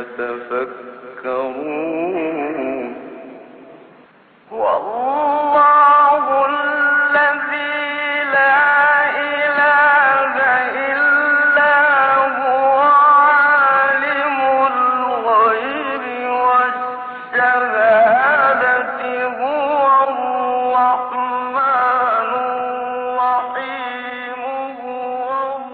يتفكرون والله الذي لا إله إلا هو عالم الغيب والشهادة هو الرحمن الرحيم هو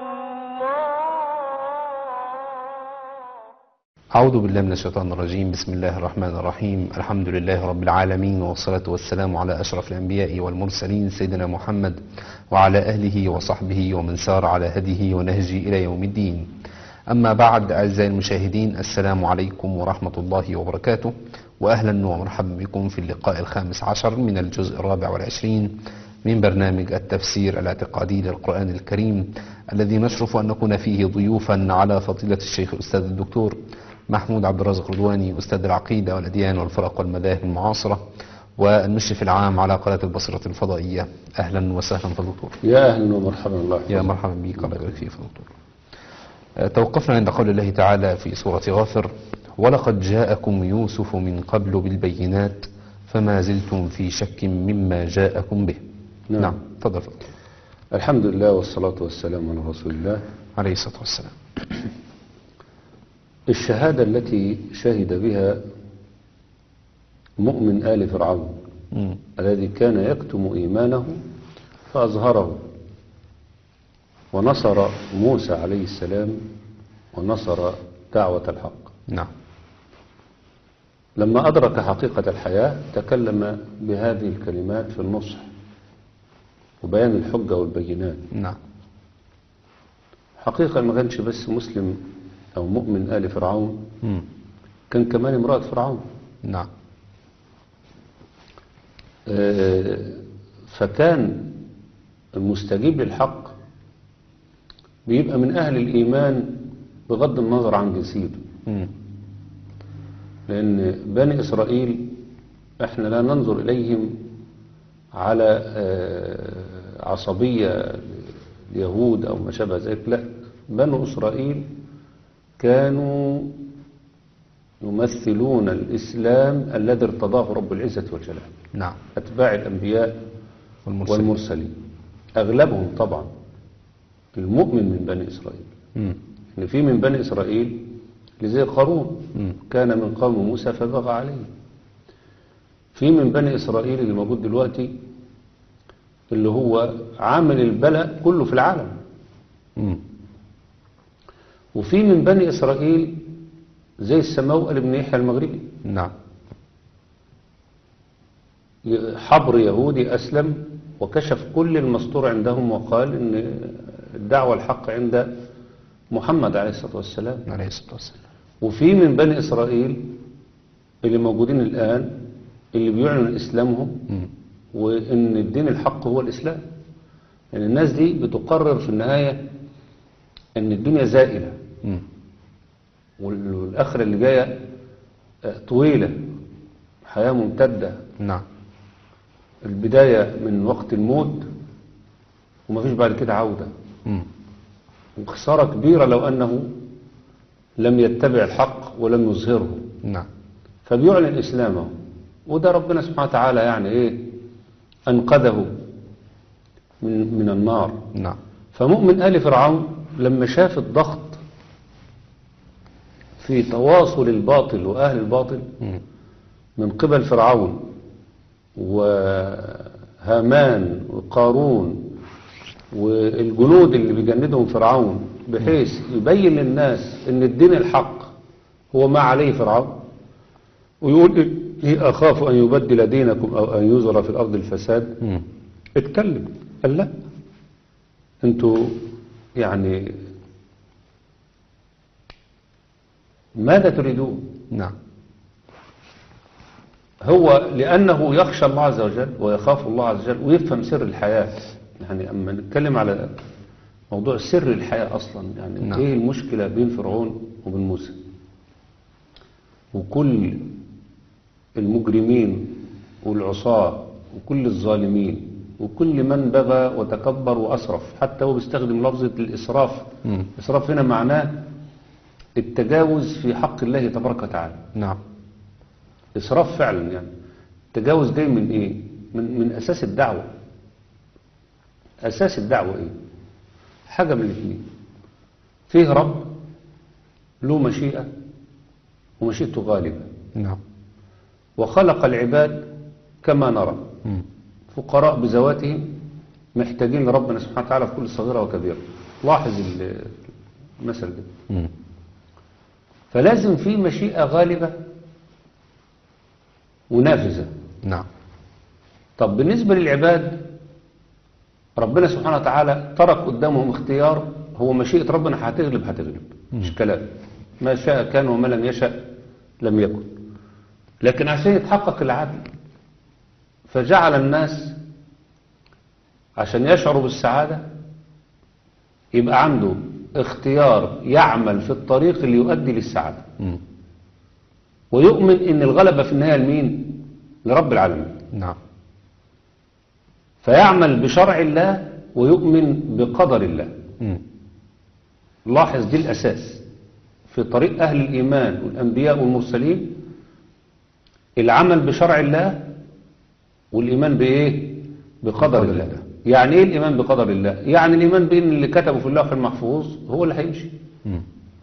الله أعوذ بالله من الشيطان الرجيم بسم الله الرحمن الرحيم الحمد لله رب العالمين والصلاة والسلام على أشرف الأنبياء والمرسلين سيدنا محمد وعلى أهله وصحبه ومن سار على هديه ونهجه إلى يوم الدين أما بعد أعزائي المشاهدين السلام عليكم ورحمة الله وبركاته وأهلا ومرحبا بكم في اللقاء الخامس عشر من الجزء الرابع والعشرين من برنامج التفسير الاعتقادي للقرآن الكريم الذي نشرف أن نكون فيه ضيوفا على فضيلة الشيخ الأستاذ الدكتور محمود عبد الرازق رضواني أستاذ العقيدة والأديان والفرق والمذاهب المعاصرة والمشرف العام على قناة البصرة الفضائية أهلا وسهلا فدكتور يا اهلا ومرحبا الله يا مرحبا بك الله يبارك فيك دكتور آه، توقفنا عند قول الله تعالى في سورة غافر ولقد جاءكم يوسف من قبل بالبينات فما زلتم في شك مما جاءكم به نعم. نعم تفضل فضل. الحمد لله والصلاة والسلام على رسول الله عليه الصلاة والسلام الشهادة التي شهد بها مؤمن آل فرعون مم. الذي كان يكتم إيمانه فأظهره ونصر موسى عليه السلام ونصر دعوة الحق نعم لما أدرك حقيقة الحياة تكلم بهذه الكلمات في النصح وبيان الحجة والبينات نعم حقيقة ما كانش بس مسلم أو مؤمن آل فرعون مم. كان كمان امرأة فرعون نعم آه، فكان المستجيب للحق بيبقى من أهل الإيمان بغض النظر عن جنسيته مم. لأن بني إسرائيل إحنا لا ننظر إليهم على آه، عصبية اليهود أو ما شابه ذلك لا بنو إسرائيل كانوا يمثلون الإسلام الذي ارتضاه رب العزة والجلال نعم أتباع الأنبياء والمرسلين والمرسلين أغلبهم طبعا المؤمن من بني إسرائيل مم. إن في من بني إسرائيل لزي قارون مم. كان من قوم موسى فبغى عليه في من بني إسرائيل اللي موجود دلوقتي اللي هو عامل البلاء كله في العالم مم. وفي من بني إسرائيل زي السماوئل بن يحيى المغربي نعم حبر يهودي أسلم وكشف كل المستور عندهم وقال إن الدعوة الحق عند محمد عليه الصلاة والسلام عليه الصلاة والسلام وفي من بني إسرائيل اللي موجودين الآن اللي بيعلن إسلامهم مم. وإن الدين الحق هو الإسلام يعني الناس دي بتقرر في النهاية إن الدنيا زائلة مم. والآخرة اللي جاية آه، طويلة حياة ممتدة نعم البداية من وقت الموت ومفيش بعد كده عودة مم. وخسارة كبيرة لو أنه لم يتبع الحق ولم يظهره نعم فبيعلن إسلامه وده ربنا سبحانه وتعالى يعني إيه أنقذه من, من النار نعم فمؤمن آل فرعون لما شاف الضغط في تواصل الباطل وأهل الباطل مم. من قبل فرعون وهامان وقارون والجنود اللي بيجندهم فرعون بحيث يبين للناس ان الدين الحق هو ما عليه فرعون ويقول إيه أخاف أن يبدل دينكم أو أن يزر في الأرض الفساد مم. اتكلم قال لا انتوا يعني ماذا تريدون نعم هو لأنه يخشى الله عز وجل ويخاف الله عز وجل ويفهم سر الحياة يعني أما نتكلم على موضوع سر الحياة أصلا يعني نعم. إيه المشكلة بين فرعون وبين موسى وكل المجرمين والعصاة وكل الظالمين وكل من بغى وتكبر وأسرف حتى هو بيستخدم لفظة الإسراف مم. الإسراف هنا معناه التجاوز في حق الله تبارك وتعالى نعم إسراف فعلا يعني التجاوز جاي من إيه من, من أساس الدعوة أساس الدعوة إيه حاجة من الاثنين فيه رب له مشيئة ومشيئته غالبة نعم وخلق العباد كما نرى مم. فقراء بذواتهم محتاجين لربنا سبحانه وتعالى في كل صغيرة وكبيرة لاحظ ال- المثل ده مم. فلازم في مشيئة غالبة ونافذة نعم طب بالنسبة للعباد ربنا سبحانه وتعالى ترك قدامهم اختيار هو مشيئة ربنا هتغلب هتغلب مش كلام ما شاء كان وما لم يشأ لم يكن لكن عشان يتحقق العدل فجعل الناس عشان يشعروا بالسعادة يبقى عنده اختيار يعمل في الطريق اللي يؤدي للسعادة مم. ويؤمن ان الغلبة في النهاية لمين لرب العالمين نعم فيعمل بشرع الله ويؤمن بقدر الله مم. لاحظ دي الأساس في طريق أهل الإيمان والأنبياء والمرسلين العمل بشرع الله والإيمان بإيه بقدر بقدر الله الله. يعني إيه الإيمان بقدر الله يعني الإيمان بأن اللي كتبه في اللوح المحفوظ هو اللي هيمشي مم.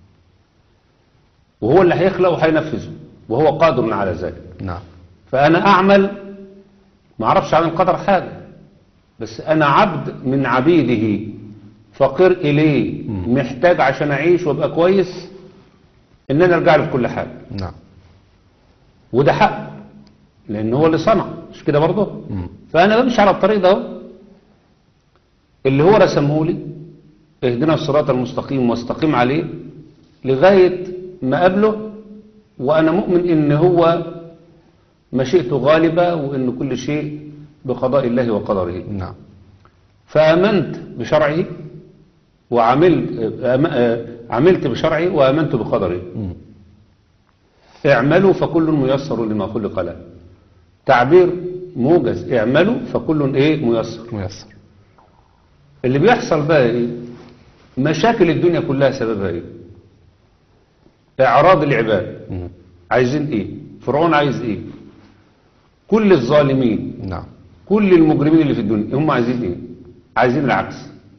وهو اللي هيخلق وهينفذه وهو قادر على ذلك نعم فأنا أعمل ما أعرفش عن القدر حاجة بس أنا عبد من عبيده فقير إليه محتاج عشان أعيش وأبقى كويس إن أنا أرجع له في كل حاجة نعم وده حق لأن هو اللي صنع مش كده برضه مم. فأنا بمشي على الطريق ده أهو. اللي هو رسمه لي اهدنا الصراط المستقيم واستقيم عليه لغاية ما قابله وأنا مؤمن إن هو مشيئته غالبة وإن كل شيء بقضاء الله وقدره نعم فآمنت بشرعه وعملت آم- آه، عملت بشرعه وآمنت بقدره مم. اعملوا فكل ميسر لما خلق له تعبير موجز اعملوا فكل ايه ميسر ميسر اللي بيحصل بقى ايه مشاكل الدنيا كلها سببها ايه اعراض العباد مم. عايزين ايه فرعون عايز ايه كل الظالمين نعم كل المجرمين اللي في الدنيا هم عايزين ايه عايزين العكس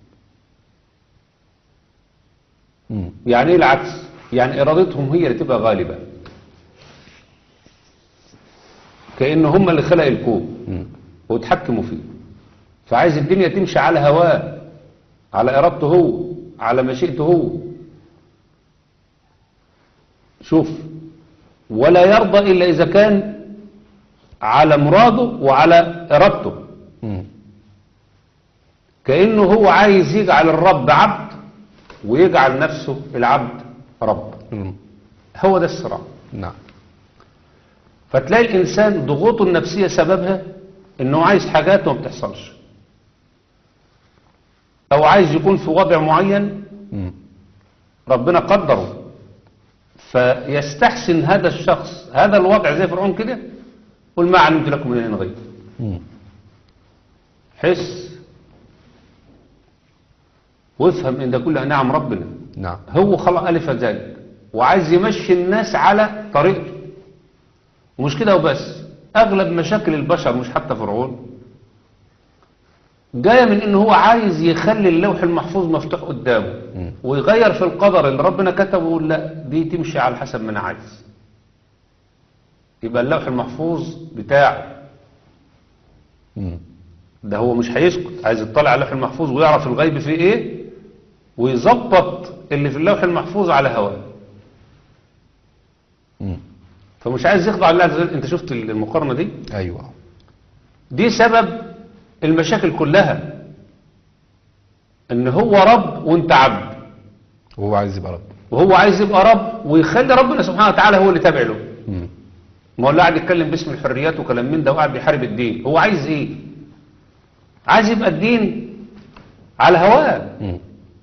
مم. يعني ايه العكس يعني ارادتهم هي اللي تبقى غالبة كأن هم اللي خلق الكون مم. وتحكموا فيه فعايز الدنيا تمشي على هواه على ارادته هو على مشيئته هو شوف ولا يرضى الا اذا كان على مراده وعلى ارادته مم. كأنه هو عايز يجعل الرب عبد ويجعل نفسه العبد رب مم. هو ده الصراع نعم فتلاقي الإنسان ضغوطه النفسية سببها إنه عايز حاجات وما بتحصلش أو عايز يكون في وضع معين مم. ربنا قدره فيستحسن هذا الشخص هذا الوضع زي فرعون كده قل ما علمت لكم من إله غير مم. حس وافهم ان ده كلها نعم ربنا نعم هو خلق ألف ذلك وعايز يمشي الناس على طريقته ومش كده وبس أغلب مشاكل البشر مش حتى فرعون جاية من إن هو عايز يخلي اللوح المحفوظ مفتوح قدامه مم. ويغير في القدر اللي ربنا كتبه ويقول لا دي تمشي على حسب ما أنا عايز يبقى اللوح المحفوظ بتاعه مم. ده هو مش هيسكت عايز يطلع على اللوح المحفوظ ويعرف الغيب فيه ايه ويظبط اللي في اللوح المحفوظ على هواه مم. فمش عايز يخضع لله عز وجل انت شفت المقارنة دي ايوه دي سبب المشاكل كلها ان هو رب وانت عبد وهو عايز يبقى رب وهو عايز يبقى رب ويخلي ربنا سبحانه وتعالى هو اللي تابع له مم. ما هو اللي قاعد يتكلم باسم الحريات وكلام من ده وقاعد بيحارب الدين هو عايز ايه عايز يبقى الدين على هواه مم.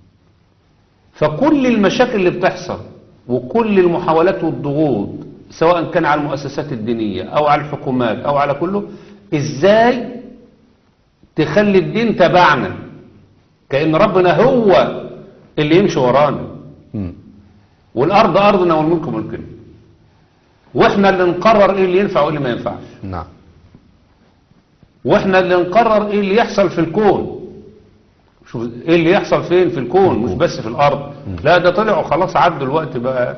فكل المشاكل اللي بتحصل وكل المحاولات والضغوط سواء كان على المؤسسات الدينية أو على الحكومات أو على كله إزاي تخلي الدين تبعنا كأن ربنا هو اللي يمشي ورانا مم. والأرض أرضنا والملك ملكنا وإحنا اللي نقرر إيه اللي ينفع وإيه اللي ما ينفعش نعم واحنا اللي نقرر ايه اللي يحصل في الكون شوف ايه اللي يحصل فين في الكون مش بس في الارض لا ده طلعوا خلاص عدوا الوقت بقى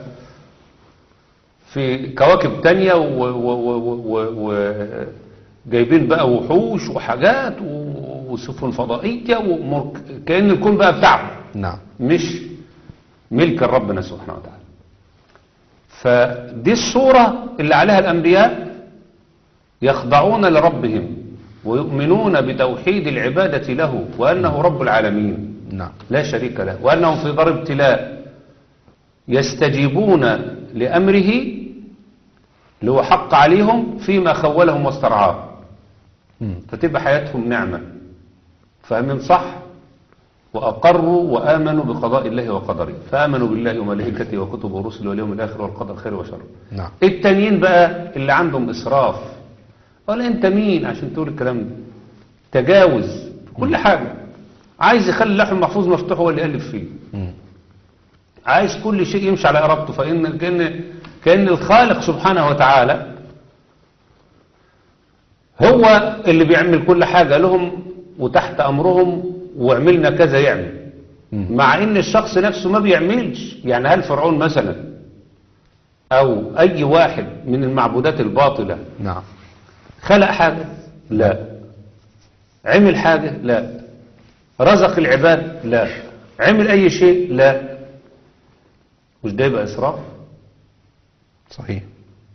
في كواكب تانية و, و, و, و, و جايبين بقى وحوش وحاجات و- وسفن فضائية ومرك... كأن الكون بقى بتاعهم نعم مش ملك ربنا سبحانه وتعالى فدي الصورة اللي عليها الأنبياء يخضعون لربهم ويؤمنون بتوحيد العبادة له وأنه رب العالمين نعم لا شريك له وأنهم في دار ابتلاء يستجيبون لأمره اللي هو حق عليهم فيما خولهم واسترعاهم مم. فتبقى حياتهم نعمة فاهمين صح وأقروا وآمنوا بقضاء الله وقدره فآمنوا بالله وملائكته وكتبه ورسله واليوم الآخر والقدر خير وشر نعم التانيين بقى اللي عندهم إسراف ولا أنت مين عشان تقول الكلام ده تجاوز في كل حاجة عايز يخلي اللوح المحفوظ مفتوح هو اللي يقلب فيه مم. عايز كل شيء يمشي على إرادته فإن كأن, كأن الخالق سبحانه وتعالى هو اللي بيعمل كل حاجة لهم وتحت أمرهم وعملنا كذا يعمل مم. مع ان الشخص نفسه ما بيعملش يعني هل فرعون مثلا او اي واحد من المعبودات الباطلة نعم خلق حاجة لا عمل حاجة لا رزق العباد لا عمل اي شيء لا مش ده يبقى اسراف صحيح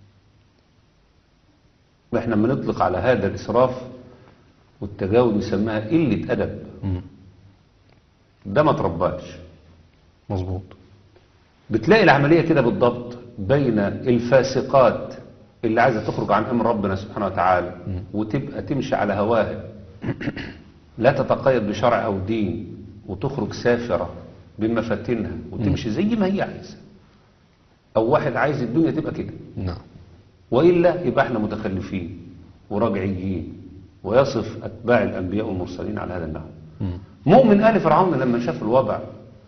احنا لما نطلق على هذا الاسراف والتجاوز نسميها قلة ادب مم. ده ما ترباش مظبوط بتلاقي العملية كده بالضبط بين الفاسقات اللي عايزة تخرج عن أمر ربنا سبحانه وتعالى وتبقى تمشي على هواها لا تتقيد بشرع أو دين وتخرج سافرة بمفاتنها وتمشي زي ما هي عايزة أو واحد عايز الدنيا تبقى كده نعم وإلا يبقى احنا متخلفين وراجعيين ويصف أتباع الأنبياء والمرسلين على هذا النحو مم. مؤمن آل فرعون لما شاف الوضع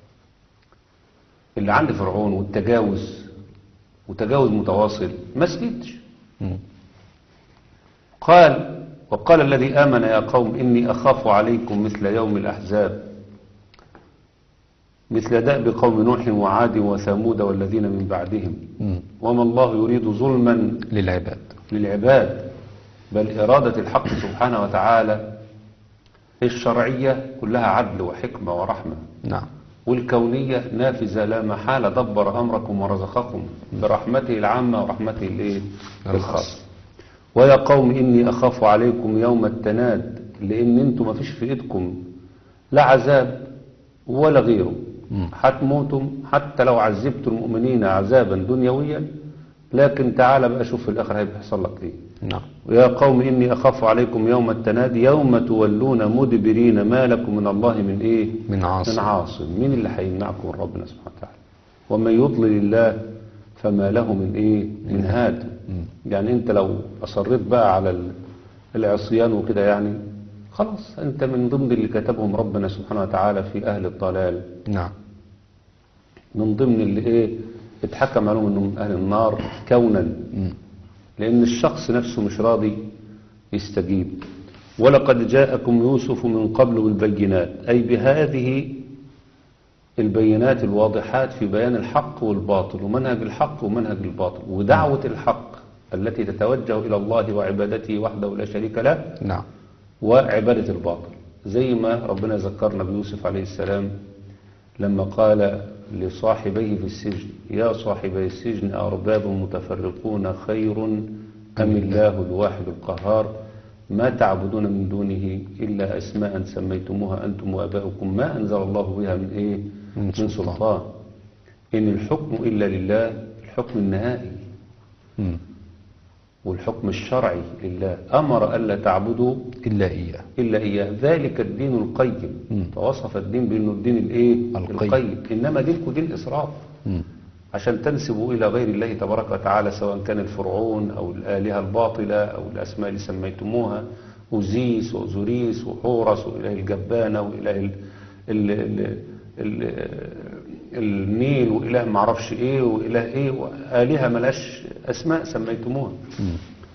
اللي عند فرعون والتجاوز وتجاوز متواصل ما سكتش مم. قال وقال الذي آمن يا قوم إني أخاف عليكم مثل يوم الأحزاب مثل دأب قوم نوح وعاد وثمود والذين من بعدهم مم. وما الله يريد ظلما للعباد للعباد بل إرادة الحق سبحانه وتعالى الشرعية كلها عدل وحكمة ورحمة نعم والكونية نافذة لا محالة دبر أمركم ورزقكم برحمته العامة ورحمته الايه الخاصة ويا قوم إني أخاف عليكم يوم التناد لأن أنتم ما فيش في إيدكم لا عذاب ولا غيره هتموتم حتى لو عذبت المؤمنين عذابا دنيويا لكن تعالى بقى شوف في الآخر هيحصل لك إيه نعم ويا قوم إني أخاف عليكم يوم التنادي يوم تولون مدبرين ما لكم من الله من إيه من عاصم من عاصم مين اللي هيمنعكم من ربنا سبحانه وتعالى ومن يضلل الله فما له من إيه من هاد يعني أنت لو أصريت بقى على ال- العصيان وكده يعني خلاص أنت من ضمن اللي كتبهم ربنا سبحانه وتعالى في أهل الضلال نعم من ضمن اللي إيه اتحكم عليهم أنهم من أهل النار كونا مم. لأن الشخص نفسه مش راضي يستجيب ولقد جاءكم يوسف من قبل بالبينات أي بهذه البينات الواضحات في بيان الحق والباطل ومنهج الحق ومنهج الباطل ودعوة الحق التي تتوجه إلى الله وعبادته وحده لا شريك له نعم وعبادة الباطل زي ما ربنا ذكرنا بيوسف عليه السلام لما قال لصاحبيه في السجن يا صاحبي السجن أرباب متفرقون خير أم الله الواحد القهار ما تعبدون من دونه إلا أسماء سميتموها أنتم وأباؤكم ما أنزل الله بها من إيه من من سلطان. سلطان إن الحكم إلا لله الحكم النهائي مم. والحكم الشرعي لله أمر ألا تعبدوا إلا إياه إلا إياه ذلك الدين القيم مم. فوصف الدين بأنه الدين الإيه؟ القيم. القيم إنما دينكم دين إسراف مم. عشان تنسبوا إلى غير الله تبارك وتعالى سواء كان الفرعون أو الآلهة الباطلة أو الأسماء اللي سميتموها أوزيس وأوزوريس وحورس وإله الجبانة وإله ال ال ال ال النيل وإله معرفش إيه وإله إيه وآلهة ملاش أسماء سميتموها مم.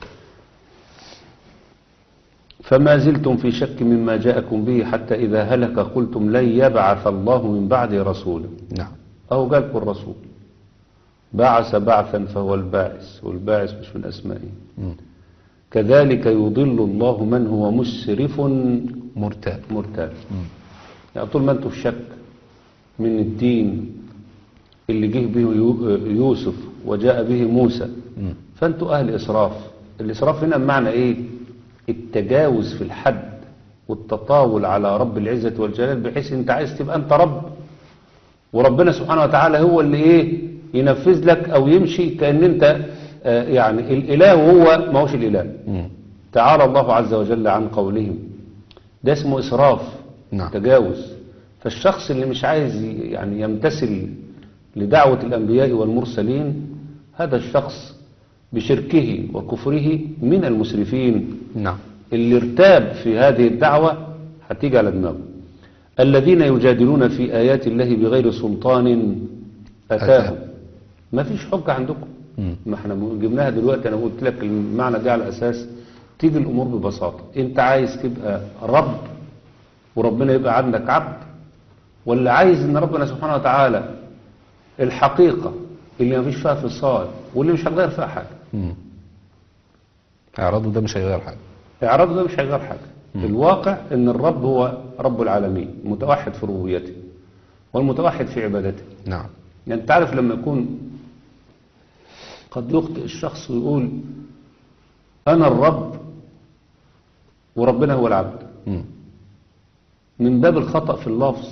فما زلتم في شك مما جاءكم به حتى إذا هلك قلتم لن يبعث الله من بعد رسولا نعم أو قالكم الرسول بعث بعثا فهو الباعث والباعث مش من أسمائه مم. كذلك يضل الله من هو مسرف مرتاب مرتاب يعني طول ما انتم في شك من الدين اللي جه به يو- يوسف وجاء به موسى مم. فانتوا اهل اسراف الاسراف هنا بمعنى ايه التجاوز في الحد والتطاول على رب العزة والجلال بحيث انت عايز تبقى انت رب وربنا سبحانه وتعالى هو اللي ايه ينفذ لك او يمشي كأن انت آه، يعني الاله وهو ما هوش الاله مم. تعالى الله عز وجل عن قولهم ده اسمه إسراف نعم. تجاوز فالشخص اللي مش عايز ي- يعني يمتثل لدعوة الأنبياء والمرسلين هذا الشخص بشركه وكفره من المسرفين نعم اللي ارتاب في هذه الدعوة هتيجي على دماغه الذين يجادلون في آيات الله بغير سلطان أتاهم أتاهم. ما فيش حجة عندكم مم. ما احنا جبناها دلوقتي انا قلت لك المعنى ده على اساس تيجي الامور ببساطة انت عايز تبقى رب وربنا يبقى عندك عبد ولا عايز ان ربنا سبحانه وتعالى الحقيقة اللي ما فيش فيها فصال واللي مش هتغير فيها حاجة مم. اعراضه ده مش هيغير حاجة اعراضه ده مش هيغير حاجة الواقع ان الرب هو رب العالمين متوحد في ربوبيته والمتوحد في عبادته نعم يعني انت عارف لما يكون قد يخطئ الشخص ويقول انا الرب وربنا هو العبد مم. من باب الخطأ في اللفظ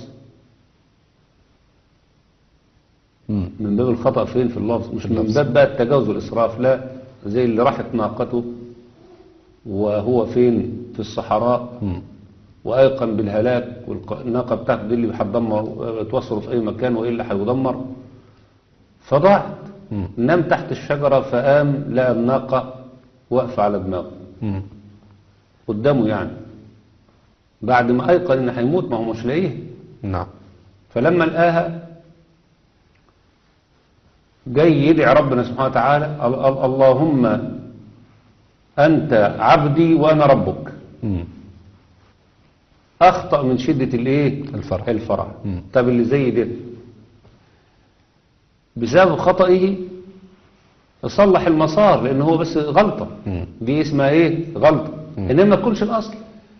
مم. من باب الخطأ فين في اللفظ مش من اللفظ. باب بقى التجاوز والإسراف لا زي اللي راحت ناقته وهو فين في الصحراء مم. وأيقن بالهلاك والناقة بتاعته دي اللي هتدمر توصله في أي مكان وإلا هيدمر فضاعت مم. نام تحت الشجرة فقام لقى الناقة واقفة على دماغه مم. قدامه يعني بعد ما أيقن إن هيموت ما هو مش لاقيه نعم فلما لقاها جاي يدعي ربنا سبحانه وتعالى ال- ال- اللهم أنت عبدي وأنا ربك مم. أخطأ من شدة الإيه الفرح. الفرح مم. طب اللي زي ده بسبب خطئه صلح المسار لأن هو بس غلطة مم. دي اسمها إيه غلطة مم. إنما ما تكونش الأصل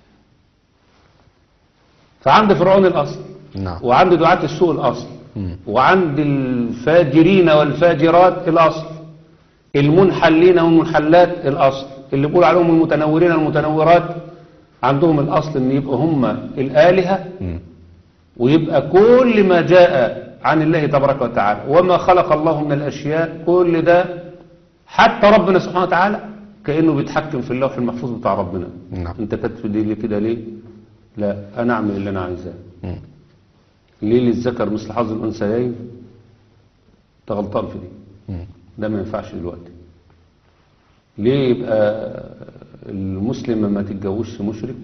فعند فرعون الأصل نعم وعند دعاة السوء الأصل مم. وعند الفاجرين والفاجرات الأصل المنحلين والمنحلات الأصل اللي بيقول عليهم المتنورين والمتنورات عندهم الأصل ان يبقوا هم الآلهة مم. ويبقى كل ما جاء عن الله تبارك وتعالى وما خلق الله من الأشياء كل ده حتى ربنا سبحانه وتعالى كأنه بيتحكم في اللوح المحفوظ بتاع ربنا نعم. انت كاتب دي ليه كده ليه لا انا اعمل اللي انا عايزاه مم. ليه للذكر مثل حظ الأنثيين انت غلطان في دي مم. ده ما ينفعش دلوقتي ليه يبقى المسلم ما تتجوزش مشرك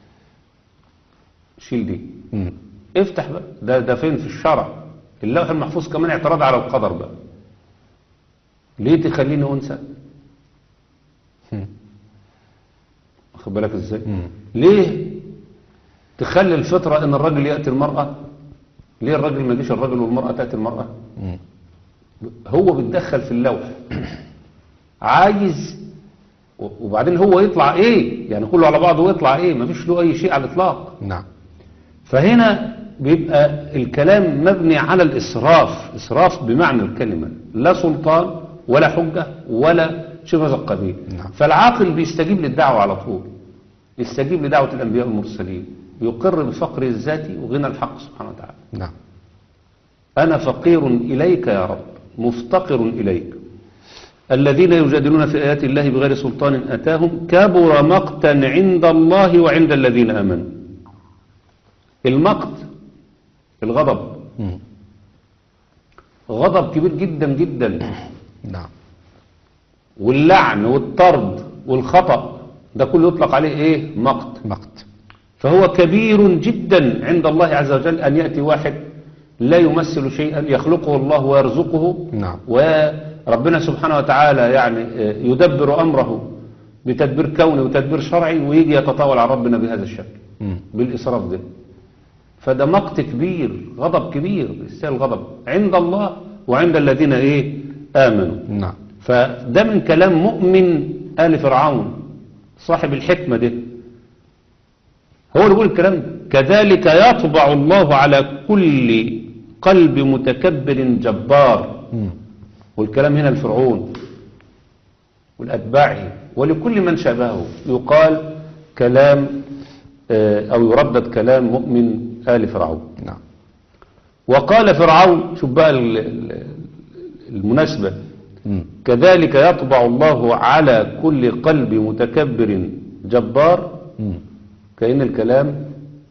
شيل دي مم. افتح بقى ده ده فين في الشرع اللوح المحفوظ كمان اعتراض على القدر بقى ليه تخليني انثى مم. واخد بالك ازاي مم. ليه تخلي الفطرة ان الرجل يأتي المرأة ليه الرجل ما يجيش الرجل والمرأة تأتي المرأة مم. هو بيتدخل في اللوح عايز و- وبعدين هو يطلع ايه يعني كله على بعضه يطلع ايه مفيش له اي شيء على الاطلاق نعم فهنا بيبقى الكلام مبني على الاسراف اسراف بمعنى الكلمة لا سلطان ولا حجة ولا شيء من هذا القبيل نعم. فالعاقل بيستجيب للدعوة على طول يستجيب لدعوة الانبياء والمرسلين يقر بفقره الذاتي وغنى الحق سبحانه وتعالى نعم أنا فقير إليك يا رب مفتقر إليك الذين يجادلون في آيات الله بغير سلطان أتاهم كبر مقتا عند الله وعند الذين آمنوا المقت الغضب مم. غضب كبير جدا جدا نعم واللعن والطرد والخطأ ده كله يطلق عليه ايه مقت مقت فهو كبير جدا عند الله عز وجل أن يأتي واحد لا يمثل شيئا يخلقه الله ويرزقه نعم وربنا سبحانه وتعالى يعني آه، يدبر أمره بتدبير كوني وتدبير شرعي ويجي يتطاول على ربنا بهذا الشكل مم. بالإسراف ده فده مقت كبير غضب كبير يستاهل غضب عند الله وعند الذين ايه آمنوا نعم فده من كلام مؤمن آل فرعون صاحب الحكمة ده هو اللي بيقول الكلام ده كذلك يطبع الله على كل قلب متكبر جبار مم. والكلام هنا الفرعون والأتباعه ولكل من شابهه يقال كلام آه، أو يردد كلام مؤمن آل فرعون نعم وقال فرعون شوف بقى ال- ال- المناسبة مم. كذلك يطبع الله على كل قلب متكبر جبار مم. كأن الكلام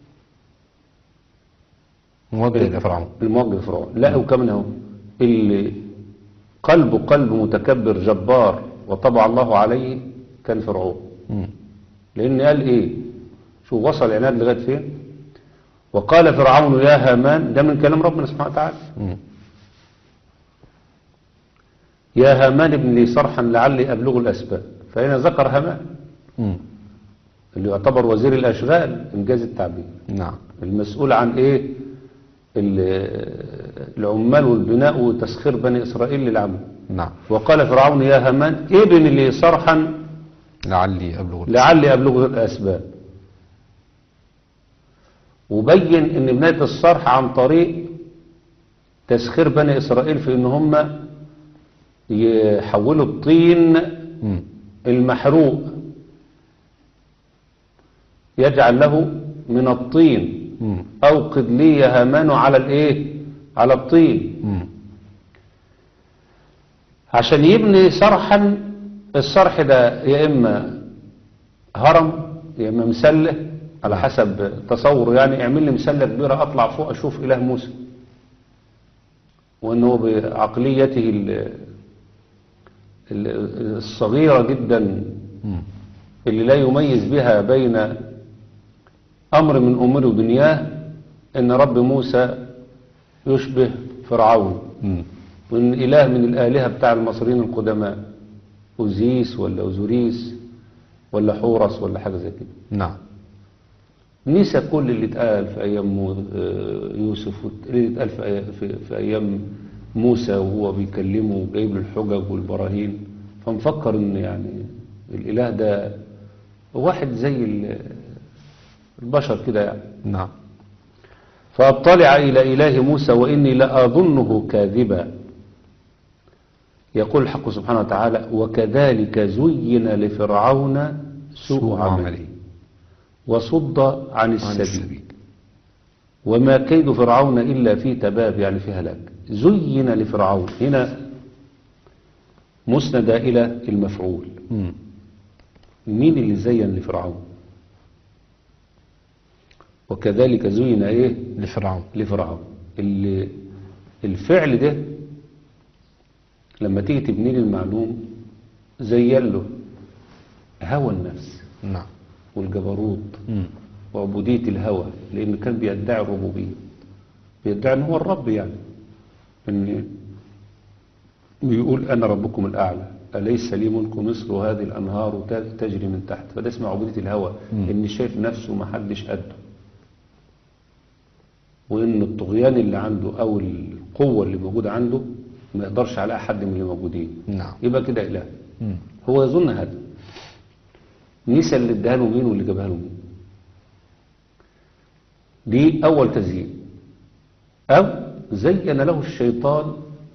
موجه إلى فرعون الموجه فرعون لا وكمان اهو اللي قلبه قلب متكبر جبار وطبع الله عليه كان فرعون مم. لأن قال إيه شو وصل العناد لغاية فين وقال فرعون يا هامان ده من كلام ربنا سبحانه وتعالى مم. يا هامان ابن لي صرحا لعلي أبلغ الأسباب فهنا ذكر هامان مم. اللي يعتبر وزير الأشغال إنجاز التعبير نعم المسؤول عن إيه ال- العمال والبناء وتسخير بني إسرائيل للعمل نعم وقال فرعون يا هامان ابن لي صرحا لعلي أبلغ لعلي أبلغ الأسباب وبين ان بناية الصرح عن طريق تسخير بني إسرائيل في ان هم يحولوا الطين مم. المحروق يجعل له من الطين مم. أوقد لي يا هامان على الايه على الطين مم. عشان يبني صرحا الصرح ده يا إما هرم يا إما مسلة على حسب تصوره يعني اعمل لي مسلة كبيرة أطلع فوق أشوف إله موسى وأنه بعقليته ال- ال- الصغيرة جدا مم. اللي لا يميز بها بين أمر من أمور دنياه أن رب موسى يشبه فرعون مم. وإن إله من الآلهة بتاع المصريين القدماء أوزيس ولا أوزوريس ولا حورس ولا حاجة زي كده نعم نسى كل اللي اتقال في أيام مو- آه، يوسف واللي اتقال في, أي- في, في أيام موسى وهو بيكلمه وجايب له الحجج والبراهين فمفكر إن يعني الإله ده واحد زي ال- البشر كده يعني نعم فاطلع إلى إله موسى وإني لأظنه كاذبا يقول الحق سبحانه وتعالى وكذلك زين لفرعون سوء عمله وصد عن عن السبيل السبيل وما كيد فرعون إلا في تباب يعني في هلاك زين لفرعون هنا مسند إلى المفعول مم. مين اللي زين لفرعون وكذلك زين إيه لفرعون لفرعون اللي الفعل ده لما تيجي تبني لي المعلوم زين له هوى النفس نعم والجبروت مم. وعبودية الهوى لأن كان بيدعي الربوبية بيدعي أن هو الرب يعني أن بيقول أنا ربكم الأعلى أليس لي ملك مصر وهذه الأنهار ت- تجري من تحت فده اسمه عبودية الهوى مم. إن شايف نفسه ما حدش قده وإن الطغيان اللي عنده أو القوة اللي موجودة عنده ما يقدرش على أحد من اللي موجودين نعم يبقى كده إله مم. هو يظن هذا نسى اللي اداها له مين واللي جابها له مين دي أول تزيين أو زين له الشيطان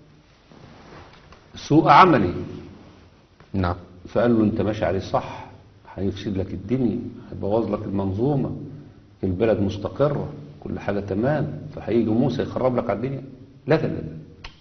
سوء عمله نعم فقال له أنت ماشي عليه صح هيفسد لك الدنيا هيبوظ لك المنظومة البلد مستقرة كل حاجة تمام فهيجي موسى يخرب لك على الدنيا لا لا لا لا.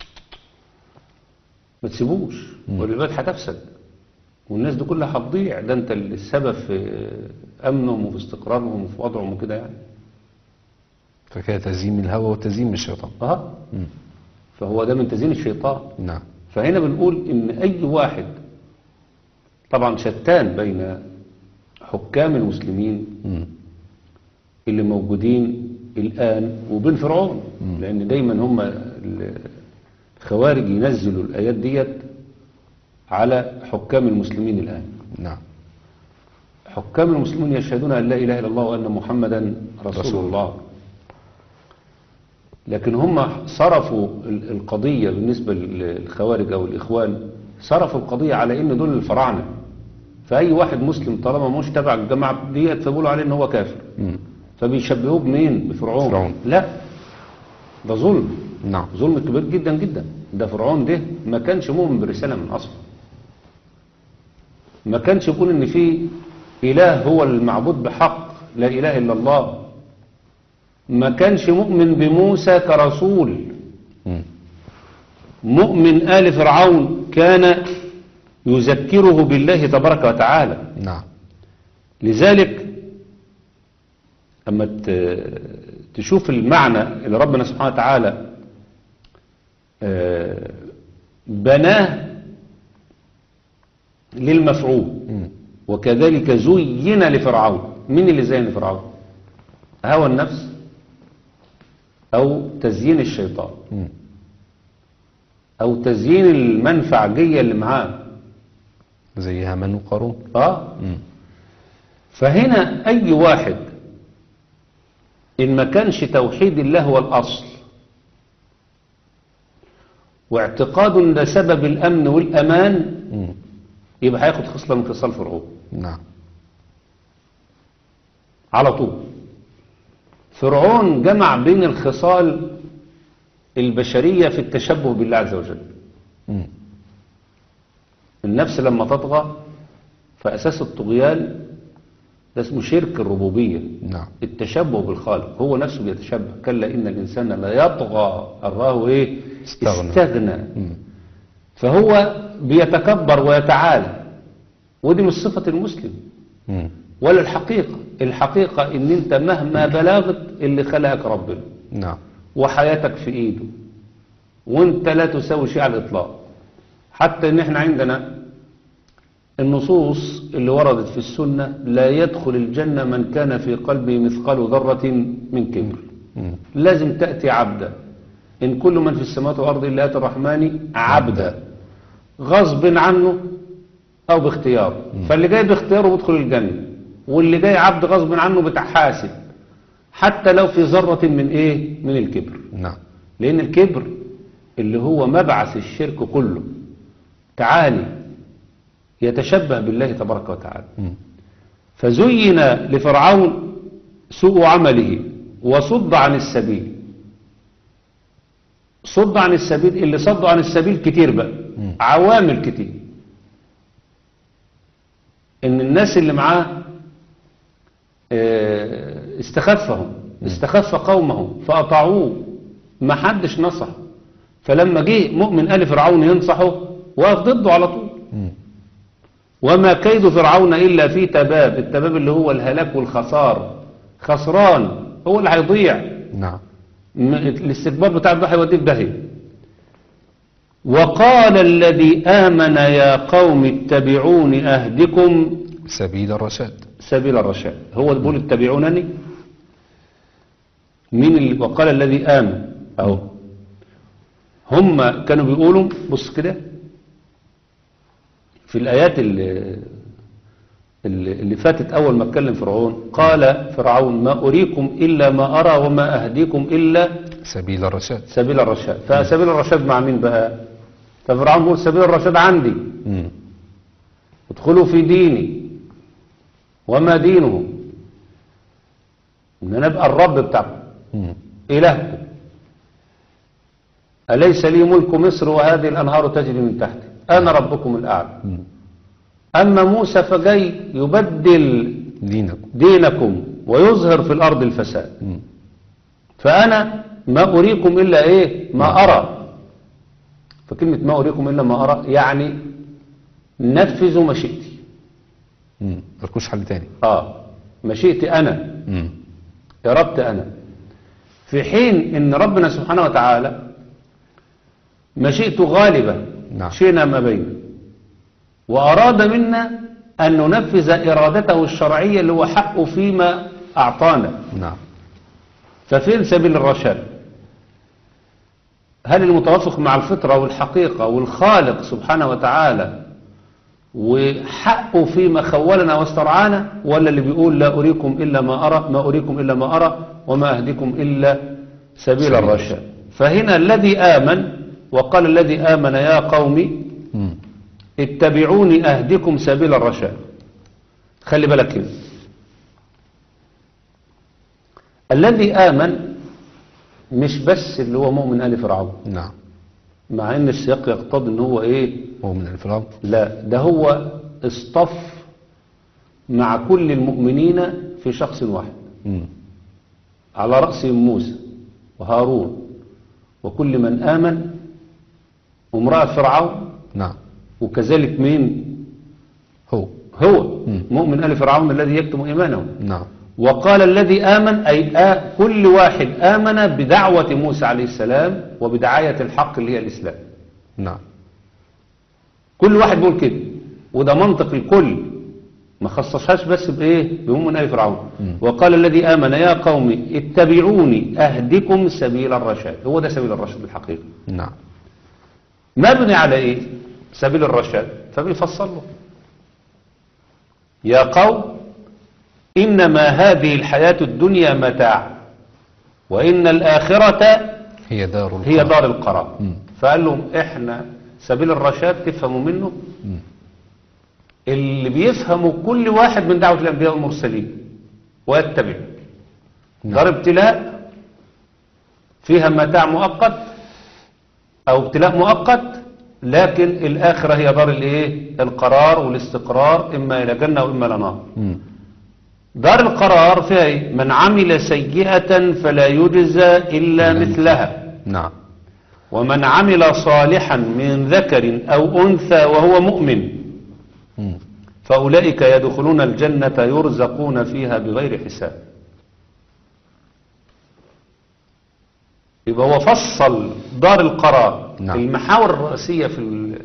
ما تسيبوش والبلد هتفسد والناس دي كلها هتضيع ده انت اللي السبب في امنهم وفي استقرارهم وفي وضعهم وكده يعني فكده تزيين من الهوى وتزيين من الشيطان اه مم. فهو ده من تزيين الشيطان نعم فهنا بنقول ان اي واحد طبعا شتان بين حكام المسلمين مم. اللي موجودين الآن وبين فرعون لأن دايما هم ال- الخوارج ينزلوا الآيات ديت على حكام المسلمين الآن نعم حكام المسلمين يشهدون أن لا إله إلا الله وأن محمدا رسول, رسول الله لكن هم صرفوا ال- القضية بالنسبة للخوارج أو الإخوان صرفوا القضية على إن دول الفراعنة فأي واحد مسلم طالما مش تبع الجماعة ديت فبيقولوا عليه إن هو كافر مم. فبيشبهوه بمين بفرعون فرعون. لا ده ظلم نعم ظلم كبير جدا جدا ده فرعون ده ما كانش مؤمن برسالة من أصله ما كانش يقول ان في اله هو المعبود بحق لا اله الا الله ما كانش مؤمن بموسى كرسول مم. مؤمن آل فرعون كان يذكره بالله تبارك وتعالى نعم لذلك أما ت- تشوف المعنى اللي ربنا سبحانه وتعالى آه، بناه للمفعول مم. وكذلك زين لفرعون من اللي زين لفرعون هوى النفس أو تزيين الشيطان مم. أو تزيين المنفعجية اللي معاه زي هامان وقارون آه مم. فهنا أي واحد إن ما كانش توحيد الله هو الأصل واعتقاد إن ده سبب الأمن والأمان مم. يبقى هياخد خصلة من خصال فرعون نعم على طول فرعون جمع بين الخصال البشرية في التشبه بالله عز وجل مم. النفس لما تطغى فأساس الطغيان ده اسمه شرك الربوبية نعم التشبه بالخالق هو نفسه بيتشبه كلا إن الإنسان لا يطغى الراه إيه استغنى. استغنى مم. فهو بيتكبر ويتعالى ودي مش صفة المسلم مم. ولا الحقيقة الحقيقة إن أنت مهما بلغت اللي خلقك ربنا نعم وحياتك في إيده وأنت لا تساوي شيء على الإطلاق حتى إن إحنا عندنا النصوص اللي وردت في السنة لا يدخل الجنة من كان في قلبه مثقال ذرة من كبر مم. لازم تأتي عبدا إن كل من في السماوات والأرض إلا آتي الرحمن عبدا غصب عنه أو باختياره فاللي جاي باختياره بيدخل الجنة واللي جاي عبد غصب عنه بتحاسب حتى لو في ذرة من إيه من الكبر نعم لأن الكبر اللي هو مبعث الشرك كله تعالي يتشبه بالله تبارك وتعالى مم. فزين لفرعون سوء عمله وصد عن السبيل صد عن السبيل اللي صدوا عن السبيل كتير بقى مم. عوامل كتير ان الناس اللي معاه آه، استخفهم استخف قومه فأطاعوه ما حدش نصحه فلما جه مؤمن آل فرعون ينصحه وقف ضده على طول مم. وما كيد فرعون إلا في تباب التباب اللي هو الهلاك والخسار خسران هو اللي هيضيع نعم م- الاستكبار بتاع ده هيوديه في داهية وقال الذي آمن يا قوم اتبعوني أهدكم سبيل الرشاد سبيل الرشاد هو اللي بيقول اتبعونني مين اللي وقال الذي آمن أهو هم كانوا بيقولوا بص كده في الآيات اللي, اللي اللي فاتت أول ما اتكلم فرعون قال فرعون ما أريكم إلا ما أرى وما أهديكم إلا سبيل الرشاد سبيل الرشاد فسبيل الرشاد مع مين بقى ففرعون بيقول سبيل الرشاد عندي مم. ادخلوا في ديني وما دينه ان انا ابقى الرب بتاعكم مم. الهكم اليس لي ملك مصر وهذه الانهار تجري من تحتي انا ربكم الاعلى مم. اما موسى فجاي يبدل دينكم دينكم ويظهر في الارض الفساد مم. فانا ما اريكم الا ايه ما ارى فكلمه ما اريكم الا ما ارى يعني نفذوا مشيئتي مم. ملكوش حل تاني اه مشيئتي انا مم. إرادتي أنا في حين إن ربنا سبحانه وتعالى مشيئته غالبة نعم. شئنا ما بين وأراد منا أن ننفذ إرادته الشرعية اللي هو حقه فيما أعطانا نعم ففين سبيل الرشاد هل المتوافق مع الفطرة والحقيقة والخالق سبحانه وتعالى وحقه فيما خولنا واسترعانا ولا اللي بيقول لا أريكم إلا ما أرى ما أريكم إلا ما أرى وما أهديكم إلا سبيل سبيل الرشاد فهنا الذي آمن وقال الذي آمن يا قوم مم. اتبعوني أهدكم سبيل الرشاد خلي بالك هنا الذي آمن مش بس اللي هو مؤمن آل فرعون نعم مع ان السياق يقتضي ان هو ايه مؤمن الفرعون لا ده هو اصطف مع كل المؤمنين في شخص واحد مم. على رأسهم موسى وهارون وكل من آمن وامرأة فرعون نعم وكذلك مين هو هو مم. مؤمن آل فرعون الذي يكتم إيمانه نعم وقال الذي آمن أي آ كل واحد آمن بدعوة موسى عليه السلام وبدعاية الحق اللي هي الإسلام نعم كل واحد بيقول كده وده منطق الكل ما خصصهاش بس بايه بمؤمن آل فرعون مم. وقال الذي آمن يا قوم اتبعوني أهدكم سبيل الرشاد هو ده سبيل الرشاد بالحقيقة نعم مبني على ايه سبيل الرشاد فبيفصل له يا قوم إنما هذه الحياة الدنيا متاع وإن الآخرة هي دار هي القرار. دار القرار مم. فقال لهم احنا سبيل الرشاد تفهموا منه مم. اللي بيفهموا كل واحد من دعوة الأنبياء والمرسلين ويتبع نعم. دار ابتلاء فيها متاع مؤقت أو ابتلاء مؤقت لكن الآخرة هي دار الايه القرار والاستقرار إما إلى جنة وإما إلى نار مم. دار القرار فيها إيه؟ من عمل سيئة فلا يجزى إلا إلا مثلها نعم ومن عمل صالحا من ذكر أو أنثى وهو مؤمن مم. فأولئك يدخلون الجنة يرزقون فيها بغير حساب يبقى هو فصل دار القرار نعم. المحاور الرئيسية في ال-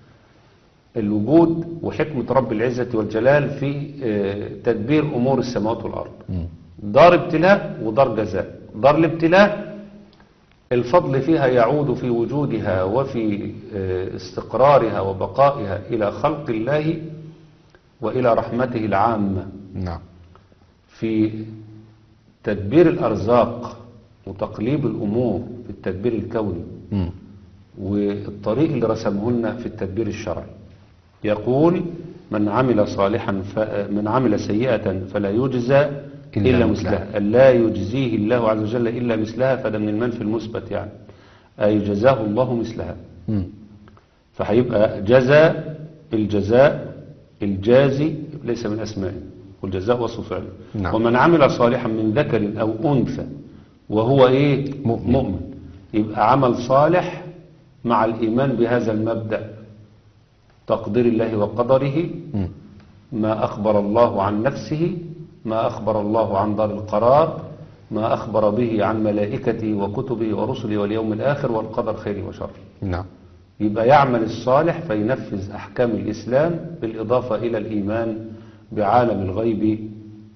الوجود وحكمة رب العزة والجلال في آه، تدبير أمور السماوات والأرض مم. دار ابتلاء ودار جزاء دار الابتلاء الفضل فيها يعود في وجودها وفي آه، استقرارها وبقائها إلى خلق الله وإلى رحمته العامة نعم في تدبير الأرزاق وتقليب الأمور في التدبير الكوني مم. والطريق اللي رسمه لنا في التدبير الشرعي يقول من عمل صالحا ف... من عمل سيئة فلا يجزى إلا إلا, مثلها. مثلها لا يجزيه الله عز وجل إلا مثلها فده من المنفي المثبت يعني أي جزاه الله مثلها مم. فهيبقى جزاء الجزاء الجازي ليس من أسمائه والجزاء وصف فعله نعم. ومن عمل صالحا من ذكر أو أنثى وهو إيه مؤمن. مؤمن يبقى عمل صالح مع الإيمان بهذا المبدأ تقدير الله وقدره مم. ما أخبر الله عن نفسه ما أخبر الله عن دار القرار ما أخبر به عن ملائكته وكتبه ورسله واليوم الآخر والقدر خيره وشره نعم يبقى يعمل الصالح فينفذ أحكام الإسلام بالإضافة إلى الإيمان بعالم الغيب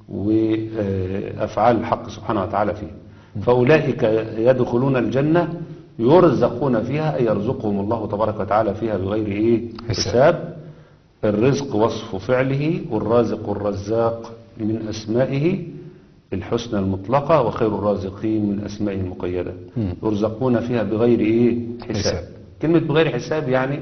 وأفعال الحق سبحانه وتعالى فيه فأولئك يدخلون الجنة يرزقون فيها أي يرزقهم الله تبارك وتعالى فيها بغير إيه حساب. حساب الرزق وصف فعله والرازق والرزاق من أسمائه الحسنى المطلقة وخير الرازقين من أسمائه المقيدة مم. يرزقون فيها بغير إيه حساب. حساب كلمة بغير حساب يعني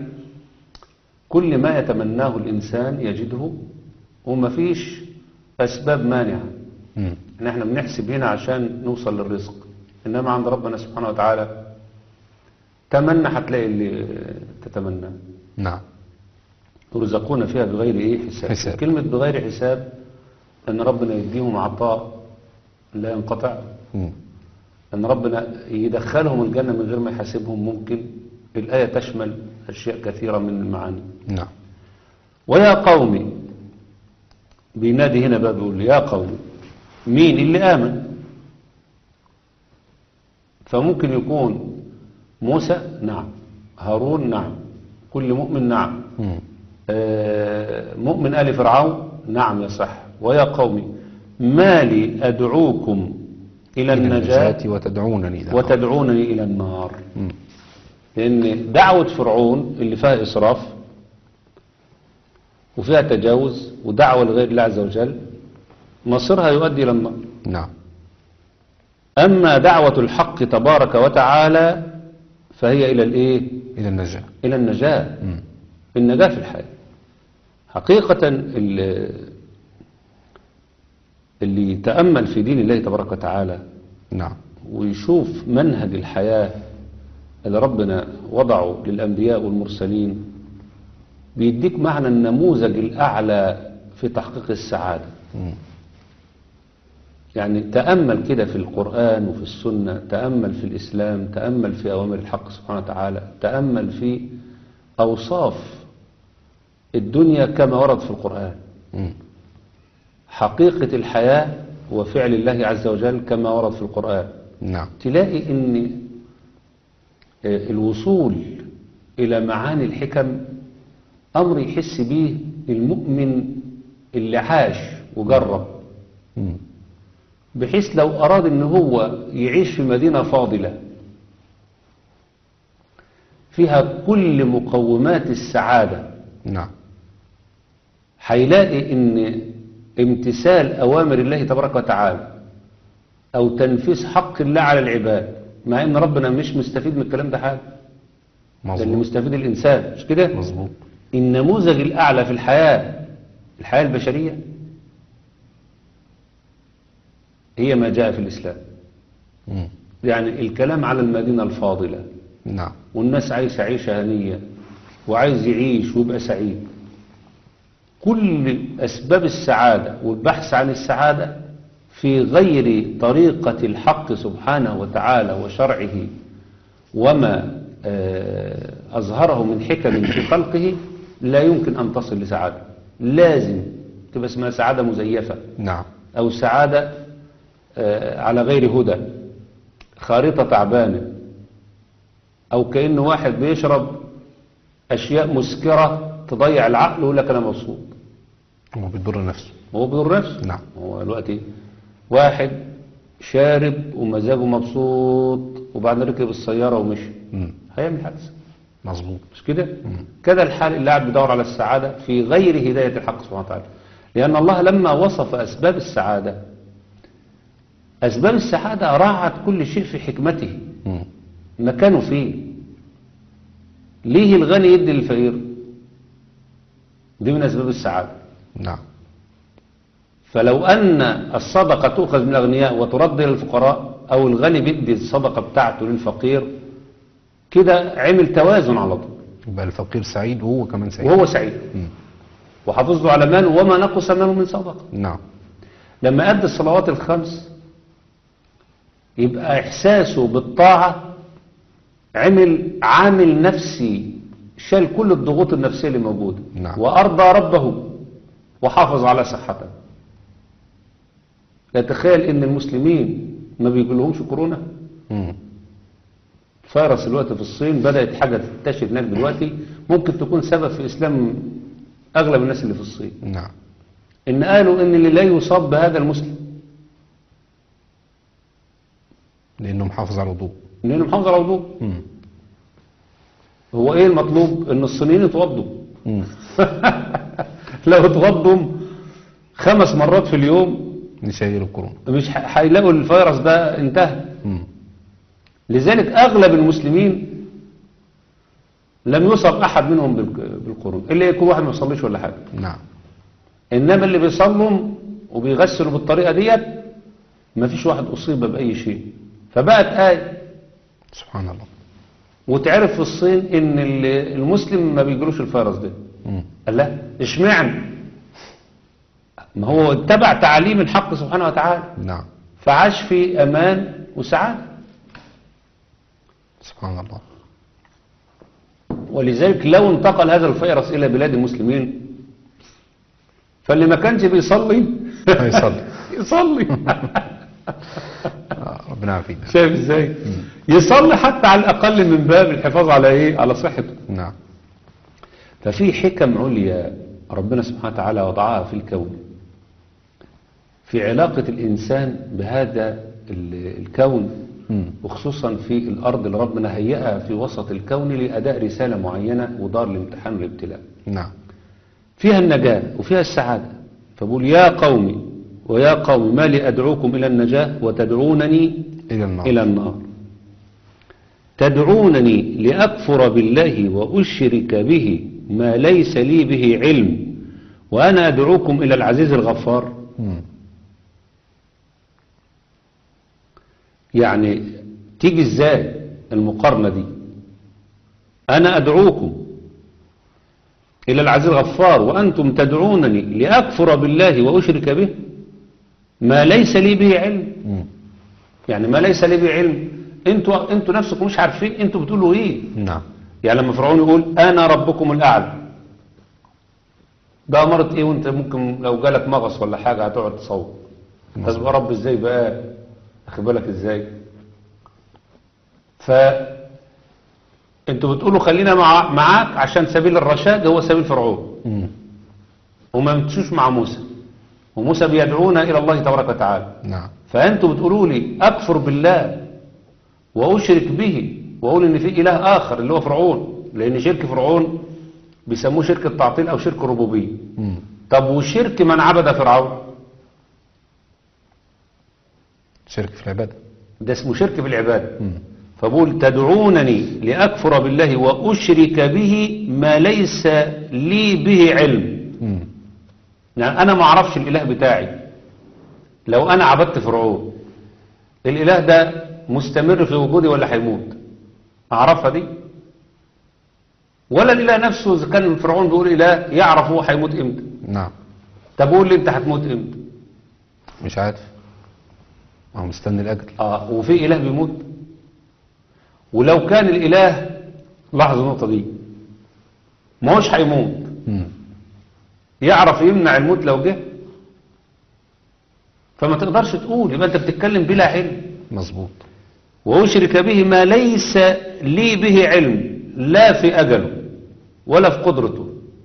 كل ما يتمناه الإنسان يجده وما فيش أسباب مانعة مم. إن احنا بنحسب هنا عشان نوصل للرزق إنما عند ربنا سبحانه وتعالى تمنى هتلاقي اللي تتمناه نعم يرزقون فيها بغير ايه حساب, حساب. كلمة بغير حساب ان ربنا يديهم عطاء لا ينقطع مم. ان ربنا يدخلهم الجنة من غير ما يحاسبهم ممكن الآية تشمل أشياء كثيرة من المعاني نعم ويا قوم بينادي هنا بقى بيقول يا قوم مين اللي آمن فممكن يكون موسى نعم هارون نعم كل مؤمن نعم مم. آه، مؤمن آل فرعون نعم يصح ويا قوم ما لي أدعوكم إلى النجاة وتدعونني إلى وتدعونني إلى النار مم. لأن دعوة فرعون اللي فيها إسراف وفيها تجاوز ودعوة لغير الله عز وجل مصيرها يؤدي إلى النار نعم أما دعوة الحق تبارك وتعالى فهي إلى الإيه؟ إلى النجاة إلى النجاة مم. النجاة في الحياة حقيقة اللي, اللي يتأمل في دين الله تبارك وتعالى نعم ويشوف منهج الحياة اللي ربنا وضعه للأنبياء والمرسلين بيديك معنى النموذج الأعلى في تحقيق السعادة مم. يعني تأمل كده في القرآن وفي السنة تأمل في الإسلام تأمل في أوامر الحق سبحانه وتعالى تأمل في أوصاف الدنيا كما ورد في القرآن مم. حقيقة الحياة وفعل الله عز وجل كما ورد في القرآن نعم تلاقي ان آه، الوصول الى معاني الحكم امر يحس به المؤمن اللي عاش وجرب مم. بحيث لو اراد ان هو يعيش في مدينة فاضلة فيها كل مقومات السعادة نعم هيلاقي ان امتثال اوامر الله تبارك وتعالى او تنفيذ حق الله على العباد مع ان ربنا مش مستفيد من الكلام ده حاجه ده اللي مظبوط مستفيد الانسان مش كده مظبوط النموذج الاعلى في الحياه الحياه البشريه هي ما جاء في الاسلام مم. يعني الكلام على المدينه الفاضله نعم والناس عايشة عيشة هنية وعايز يعيش ويبقى سعيد كل أسباب السعادة والبحث عن السعادة في غير طريقة الحق سبحانه وتعالى وشرعه وما آه، أظهره من حكم في خلقه لا يمكن أن تصل لسعادة لازم تبقى اسمها سعادة مزيفة نعم أو سعادة آه، على غير هدى خارطة تعبانة أو كأن واحد بيشرب أشياء مسكرة تضيع العقل ويقول لك أنا مبسوط هو بيضر نفسه هو بيضر نفسه نعم. هو دلوقتي واحد شارب ومزاجه مبسوط وبعدين ركب السيارة ومشي مم. هيعمل حادثة مظبوط مش كده كده الحال اللي قاعد بيدور على السعادة في غير هداية الحق سبحانه وتعالى لأن الله لما وصف أسباب السعادة أسباب السعادة راعت كل شيء في حكمته مم. مكانه فيه ليه الغني يدي للفقير دي من أسباب السعادة نعم فلو أن الصدقة تؤخذ من الأغنياء وترد للفقراء أو الغني بيدي الصدقة بتاعته للفقير كده عمل توازن على طول يبقى الفقير سعيد وهو كمان سعيد وهو سعيد مم. وحافظ له على ماله وما نقص ماله من صدقة نعم لما أدى الصلوات الخمس يبقى إحساسه بالطاعة عمل عامل نفسي شال كل الضغوط النفسية اللي موجودة نعم. وأرضى ربه وحافظ على صحته لا تخيل إن المسلمين ما بيجيلهمش كورونا مم. فيروس دلوقتي في الصين بدأت حاجة تنتشر هناك دلوقتي ممكن تكون سبب في إسلام أغلب الناس اللي في الصين نعم إن قالوا إن اللي لا يصاب بهذا المسلم لأنه محافظ على الوضوء إنه محافظ على الوضوء مم. هو ايه المطلوب ان الصينيين يتوضوا مم. لو اتوضوا خمس مرات في اليوم نشيل الكورونا مش ح- هيلاقوا الفيروس ده انتهى مم. لذلك اغلب المسلمين لم يصب احد منهم بالك- بالكورونا الا يكون واحد ما يصليش ولا حاجه نعم انما اللي بيصلوا وبيغسلوا بالطريقه ديت ما فيش واحد اصيب باي شيء فبقت ايه سبحان الله وتعرف في الصين ان ال- المسلم ما بيجيلوش الفيروس ده مم. قال لا اشمعنى ما هو اتبع تعاليم الحق سبحانه وتعالى نعم فعاش في امان وسعاده سبحان الله ولذلك لو انتقل هذا الفيروس الى بلاد المسلمين فاللي ما كانش بيصلي هيصلي. يصلي آه، ربنا يعافينا شايف ازاي يصلي حتى على الاقل من باب الحفاظ على ايه على صحته نعم ففي حكم عليا ربنا سبحانه وتعالى وضعها في الكون في علاقة الإنسان بهذا ال- الكون مم. وخصوصا في الأرض اللي ربنا هيئها في وسط الكون لأداء رسالة معينة ودار الامتحان والابتلاء نعم فيها النجاة وفيها السعادة فبقول يا قومي ويا قوم ما لي أدعوكم إلى النجاة وتدعونني إلى النار إلى النار تدعونني لأكفر بالله وأشرك به ما ليس لي به علم وأنا أدعوكم إلى العزيز الغفار مم. يعني تيجي ازاي المقارنة دي أنا أدعوكم إلى العزيز الغفار وأنتم تدعونني لأكفر بالله وأشرك به ما ليس لي به علم مم. يعني ما ليس لي به علم انتوا انتوا نفسكم مش عارفين انتوا بتقولوا ايه نعم يعني لما فرعون يقول انا ربكم الاعلى ده امرت ايه وانت ممكن لو جالك مغص ولا حاجه هتقعد تصوت مظبوط. تبقى رب ازاي بقى اخد بالك ازاي ف انتوا بتقولوا خلينا مع... معاك عشان سبيل الرشاد هو سبيل فرعون مم. وما بتمشوش مع موسى وموسى بيدعونا الى الله تبارك وتعالى نعم فأنتوا بتقولوا لي أكفر بالله وأشرك به وأقول إن في إله آخر اللي هو فرعون لأن شرك فرعون بيسموه شرك التعطيل أو شرك الربوبية مم. طب وشرك من عبد فرعون شرك في العبادة ده اسمه شرك في العبادة مم. فبقول تدعونني لأكفر بالله وأشرك به ما ليس لي به علم مم. يعني أنا ما أعرفش الإله بتاعي لو أنا عبدت فرعون الإله ده مستمر في وجودي ولا هيموت أعرفها دي ولا الإله نفسه إذا كان فرعون بيقول إله يعرف هو هيموت إمتى نعم طب قول لي أنت هتموت إمتى مش عارف هو مستني الأجل آه وفي إله بيموت ولو كان الإله لاحظ النقطة دي ما هوش هيموت مم. يعرف يمنع الموت لو جه فما تقدرش تقول يبقى انت بتتكلم بلا علم مظبوط وأشرك به ما ليس لي به علم لا في أجله ولا في قدرته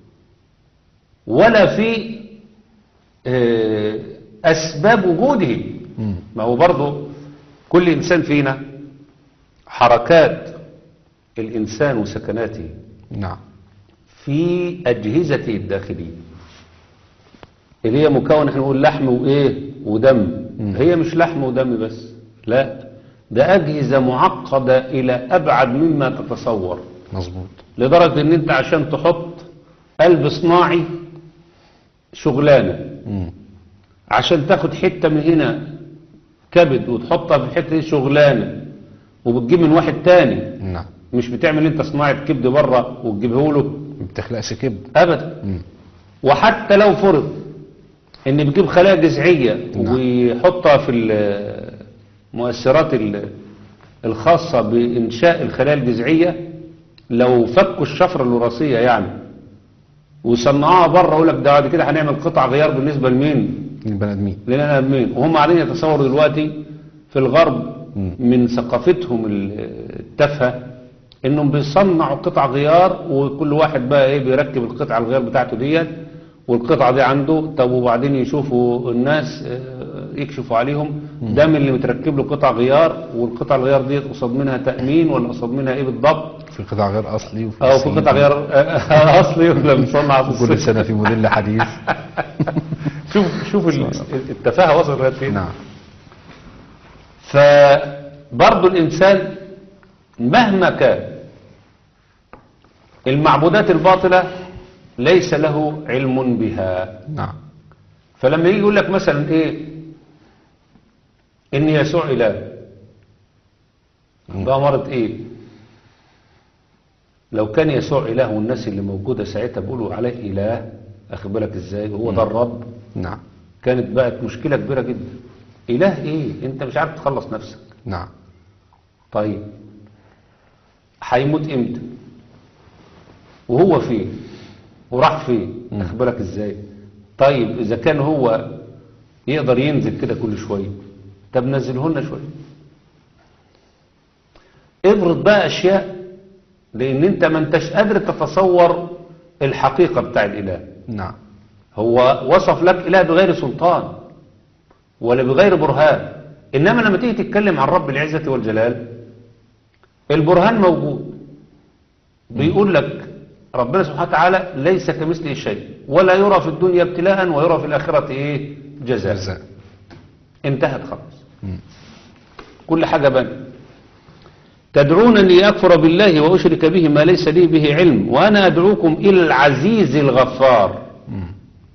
ولا في آه، أسباب وجوده مم. ما هو برضه كل إنسان فينا حركات الإنسان وسكناته نعم في أجهزته الداخلية اللي هي مكون احنا نقول لحم وإيه ودم مم. هي مش لحم ودم بس لا ده أجهزة معقدة إلى أبعد مما تتصور مظبوط لدرجة إن أنت عشان تحط قلب صناعي شغلانة مم. عشان تاخد حتة من هنا كبد وتحطها في الحتة دي شغلانة وبتجيب من واحد تاني نعم مش بتعمل انت صناعة كبد بره وتجيبه له ما بتخلقش كبد ابدا مم. وحتى لو فرض ان بيجيب خلايا جذعية نعم. ويحطها في المؤثرات ال- الخاصة بإنشاء الخلايا الجذعية لو فكوا الشفرة الوراثية يعني وصنعوها بره يقول لك ده بعد كده هنعمل قطع غيار بالنسبة لمين؟ البني آدمين لنا مين وهم قاعدين يتصوروا دلوقتي في الغرب مم. من ثقافتهم التافهه انهم بيصنعوا قطع غيار وكل واحد بقى ايه بيركب القطعه الغيار بتاعته ديت والقطعه دي عنده طب وبعدين يشوفوا الناس آه، يكشفوا عليهم ده من اللي متركب له قطع غيار والقطع الغيار ديت قصاد منها تامين ولا قصاد منها ايه بالضبط في قطع غير أصلي وفي او في صيني. قطع غيار آه، اصلي ولا مصنع في كل الصين. سنة في موديل حديث شوف شوف ال- التفاهه وصلت لغايه فين نعم فبرضه الإنسان مهما كان المعبودات الباطلة ليس له علم بها نعم فلما يجي يقول لك مثلا ايه ان يسوع اله ده مرض ايه لو كان يسوع اله والناس اللي موجوده ساعتها بيقولوا عليه اله اخد بالك ازاي وهو ده الرب نعم كانت بقت مشكله كبيره جدا اله ايه انت مش عارف تخلص نفسك نعم طيب هيموت امتى وهو فين وراح فين مم. اخد بالك ازاي طيب اذا كان هو يقدر ينزل كده كل شويه طب نزله لنا شويه افرض بقى اشياء لان انت ما انتش قادر تتصور الحقيقه بتاع الاله نعم هو وصف لك اله بغير سلطان ولا بغير برهان إنما لما تيجي تتكلم عن رب العزة والجلال البرهان موجود بيقول لك ربنا سبحانه وتعالى ليس كمثله شيء ولا يرى في الدنيا ابتلاء ويرى في الآخرة إيه جزاء جزاء انتهت خلاص مم. كل حاجة بان تدعونني أكفر بالله وأشرك به ما ليس لي به علم وأنا أدعوكم إلى العزيز الغفار مم.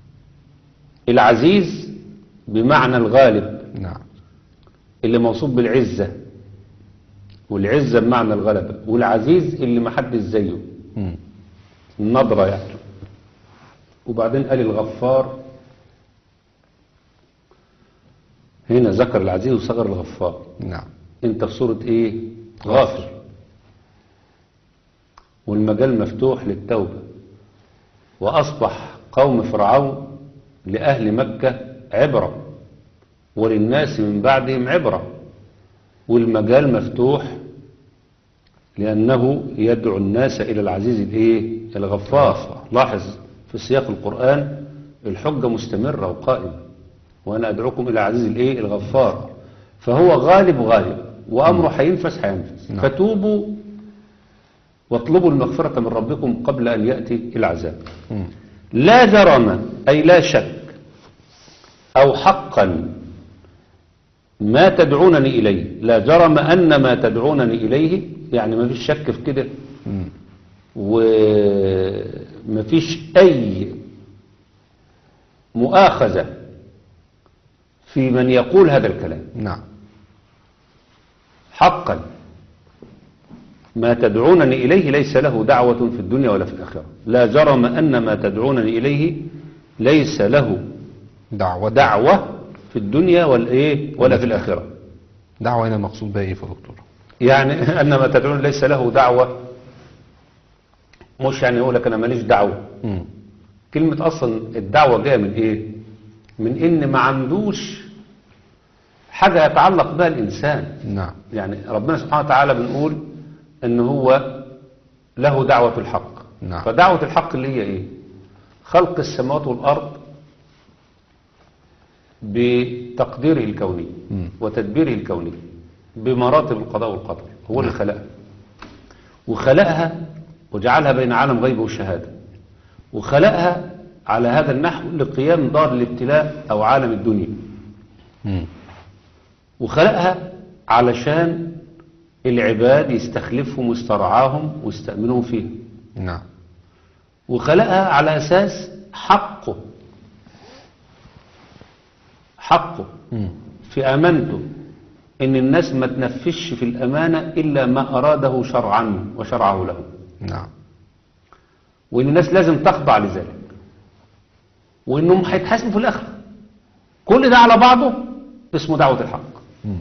العزيز بمعنى الغالب نعم اللي موصوف بالعزة والعزة بمعنى الغلبة والعزيز اللي محدش زيه مم. النظرة يعني وبعدين قال الغفار هنا ذكر العزيز وصغر الغفار نعم انت في صورة ايه غافر والمجال مفتوح للتوبة واصبح قوم فرعون لاهل مكة عبرة وللناس من بعدهم عبرة والمجال مفتوح لأنه يدعو الناس إلى العزيز الإيه؟ الغفار لاحظ في سياق القرآن الحجة مستمرة وقائمة وأنا أدعوكم إلى العزيز الإيه؟ الغفار فهو غالب غالب وأمره هينفس هينفس نعم. فتوبوا واطلبوا المغفرة من ربكم قبل أن يأتي العذاب مم. لا جرم أي لا شك أو حقا ما تدعونني إليه لا جرم أن ما تدعونني إليه يعني ما فيش شك في كده مم. وما فيش أي مؤاخذة في من يقول هذا الكلام نعم حقا ما تدعونني إليه ليس له دعوة في الدنيا ولا في الآخرة لا جرم أن ما تدعونني إليه ليس له دعوة دعوة في الدنيا والإيه ولا في الآخرة دعوة هنا مقصود بها ايه يا دكتور يعني أن ما تدعون ليس له دعوة مش يعني يقول لك أنا ماليش دعوة مم. كلمة أصلا الدعوة جاية من إيه من إن ما عندوش حاجة يتعلق بها الإنسان نعم يعني ربنا سبحانه وتعالى بنقول ان هو له دعوة الحق نعم. فدعوة الحق اللي هي ايه خلق السماوات والارض بتقديره الكوني مم. وتدبيره الكوني بمراتب القضاء والقدر هو اللي خلقها وخلقها وجعلها بين عالم غيب وشهادة وخلقها على هذا النحو لقيام دار الابتلاء او عالم الدنيا مم. وخلقها علشان العباد يستخلفهم ويسترعاهم ويستأمنهم فيها نعم وخلقها على أساس حقه حقه مم. في أمانته إن الناس ما تنفذش في الأمانة إلا ما أراده شرعا وشرعه له نعم وإن الناس لازم تخضع لذلك وإنهم هيتحاسبوا في الآخرة كل ده على بعضه اسمه دعوة الحق مم.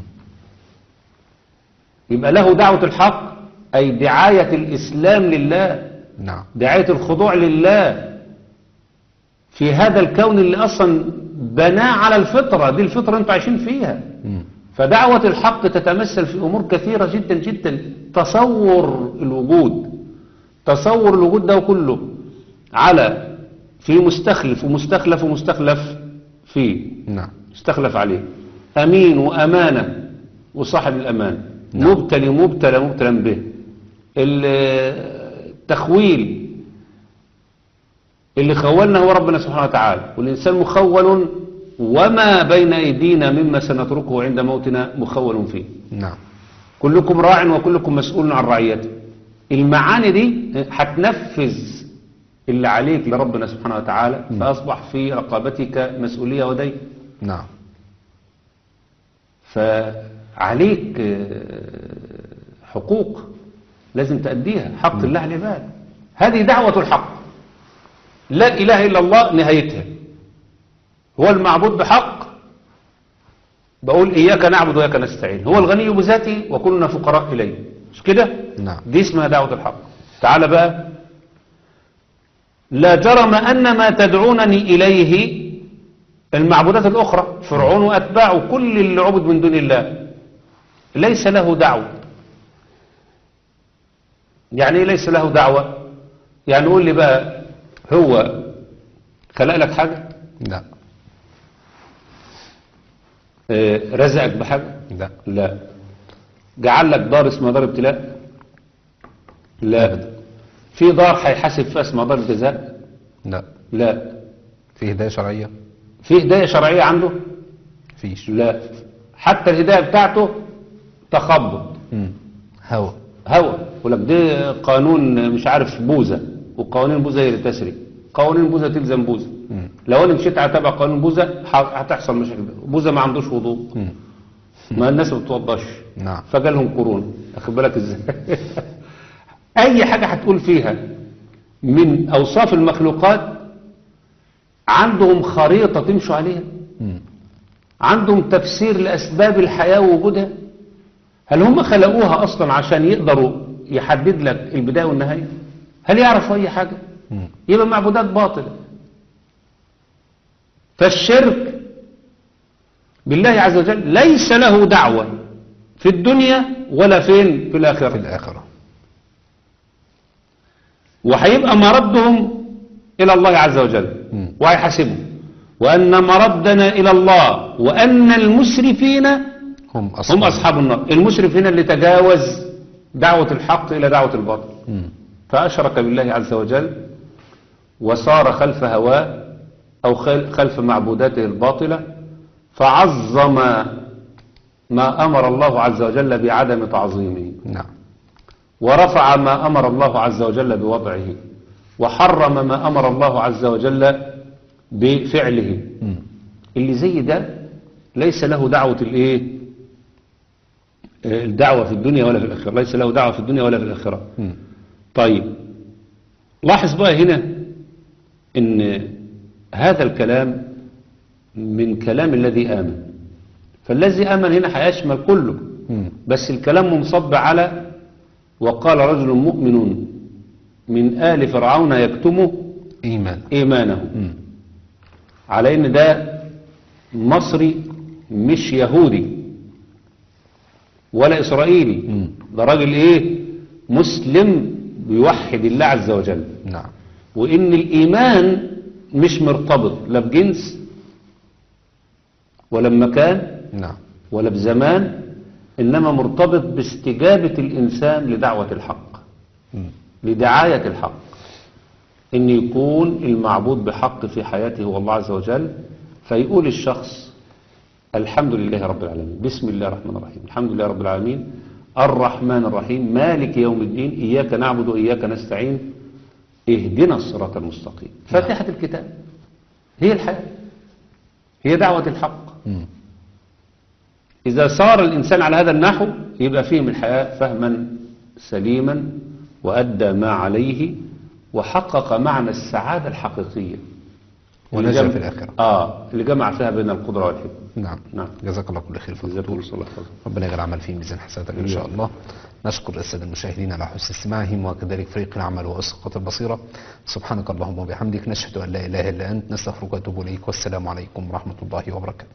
يبقى له دعوة الحق أي دعاية الإسلام لله نعم دعاية الخضوع لله في هذا الكون اللي أصلا بناه على الفطرة دي الفطرة انتوا عايشين فيها مم. فدعوة الحق تتمثل في أمور كثيرة جدا جدا تصور الوجود تصور الوجود ده كله على في مستخلف ومستخلف ومستخلف فيه نعم مستخلف عليه أمين وأمانة وصاحب الأمان نعم. مبتلي مبتلى مبتلى به التخويل اللي خولنا هو ربنا سبحانه وتعالى والإنسان مخول وما بين أيدينا مما سنتركه عند موتنا مخول فيه نعم كلكم راع وكلكم مسؤول عن رعيته المعاني دي هتنفذ اللي عليك لربنا سبحانه وتعالى فأصبح في رقابتك مسؤولية ودين نعم فعليك آه، حقوق لازم تأديها حق الله على العباد هذه دعوة الحق لا إله إلا الله نهايتها هو المعبود بحق بقول إياك نعبد وإياك نستعين هو الغني بذاته وكلنا فقراء إليه مش كده نعم دي اسمها دعوة الحق تعال بقى لا جرم أن ما تدعونني إليه المعبودات الأخرى فرعون وأتباعه كل اللي عبد من دون الله ليس له دعوة يعني ايه ليس له دعوة يعني قول لي بقى هو خلق لك حاجة لا آه، رزقك بحاجة لا لا جعل لك دار اسمها دار ابتلاء لا في دار هيحاسب فيها اسمها دار جزاء لا لا في هداية شرعية في هداية شرعية عنده فيش لا حتى الهداية بتاعته تخبط مم. هوى هوى يقول لك ده قانون مش عارف بوزة وقوانين بوزة هي اللي تسري قوانين بوزة تلزم بوزة مم. لو انا مشيت على تبع قانون بوزة ح- هتحصل مشاكل بوزة ما عندوش وضوء مم. ما الناس ما بتوضاش نعم فجالهم كورونا اخد بالك ازاي اي حاجة هتقول فيها من اوصاف المخلوقات عندهم خريطة تمشوا عليها مم. عندهم تفسير لأسباب الحياة ووجودها هل هم خلقوها أصلا عشان يقدروا يحدد لك البداية والنهاية هل يعرفوا أي حاجة مم. يبقى معبودات باطلة فالشرك بالله عز وجل ليس له دعوة في الدنيا ولا فين في في الآخرة الآخرة وهيبقى مردهم إلى الله عز وجل مم. وهيحاسبهم وأن مردنا إلى الله وأن المسرفين هم أصحاب هم أصحاب النار المسرفين اللي تجاوز دعوة الحق إلى دعوة الباطل مم. فأشرك بالله عز وجل وصار خلف هواه أو خل- خلف معبوداته الباطلة فعظم ما أمر الله عز وجل بعدم تعظيمه نعم ورفع ما أمر الله عز وجل بوضعه وحرم ما أمر الله عز وجل بفعله مم. اللي زي ده ليس له دعوة الايه آه، الدعوة في الدنيا ولا في الآخرة ليس له دعوة في الدنيا ولا في الآخرة مم. طيب لاحظ بقى هنا ان هذا الكلام من كلام الذي آمن فالذي آمن هنا هيشمل كله مم. بس الكلام منصب على وقال رجل مؤمن من آل فرعون يكتم إيمان إيمانه مم. على ان ده مصري مش يهودي ولا اسرائيلي مم. ده راجل ايه مسلم بيوحد الله عز وجل نعم وان الايمان مش مرتبط لا بجنس ولا بمكان نعم ولا بزمان انما مرتبط باستجابة الانسان لدعوة الحق مم. لدعاية الحق ان يكون المعبود بحق في حياته هو الله عز وجل فيقول الشخص الحمد لله رب العالمين بسم الله الرحمن الرحيم الحمد لله رب العالمين الرحمن الرحيم مالك يوم الدين إياك نعبد وإياك نستعين اهدنا الصراط المستقيم فاتحة الكتاب هي الحياة هي دعوة الحق مم. إذا صار الإنسان على هذا النحو يبقى فهم الحياة فهما سليما وأدى ما عليه وحقق معنى السعادة الحقيقية اللي ونجا جمع- في الآخرة آه اللي جمع فيها بين القدرة والحكمة نعم نعم. جزاك الله كل خير فضل جزاكم الله خير ربنا يجعل العمل في ميزان حسناتك ان شاء الله نشكر الساده المشاهدين على حسن استماعهم وكذلك فريق العمل واسقاط البصيره سبحانك اللهم وبحمدك نشهد ان لا اله الا انت نستغفرك ونتوب اليك والسلام عليكم ورحمه الله وبركاته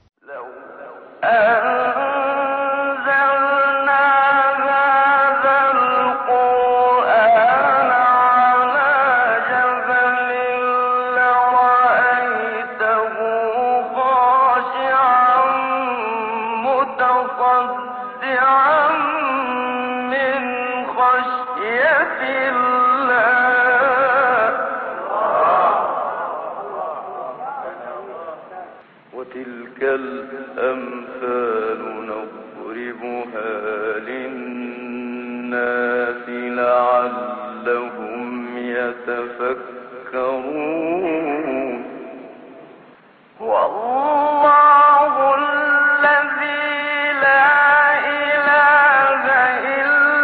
أنزلنا هذا القرآن على جبل لرأيته خاشعا متصدعا من خشية الله وتلك الأمثال نضربها للناس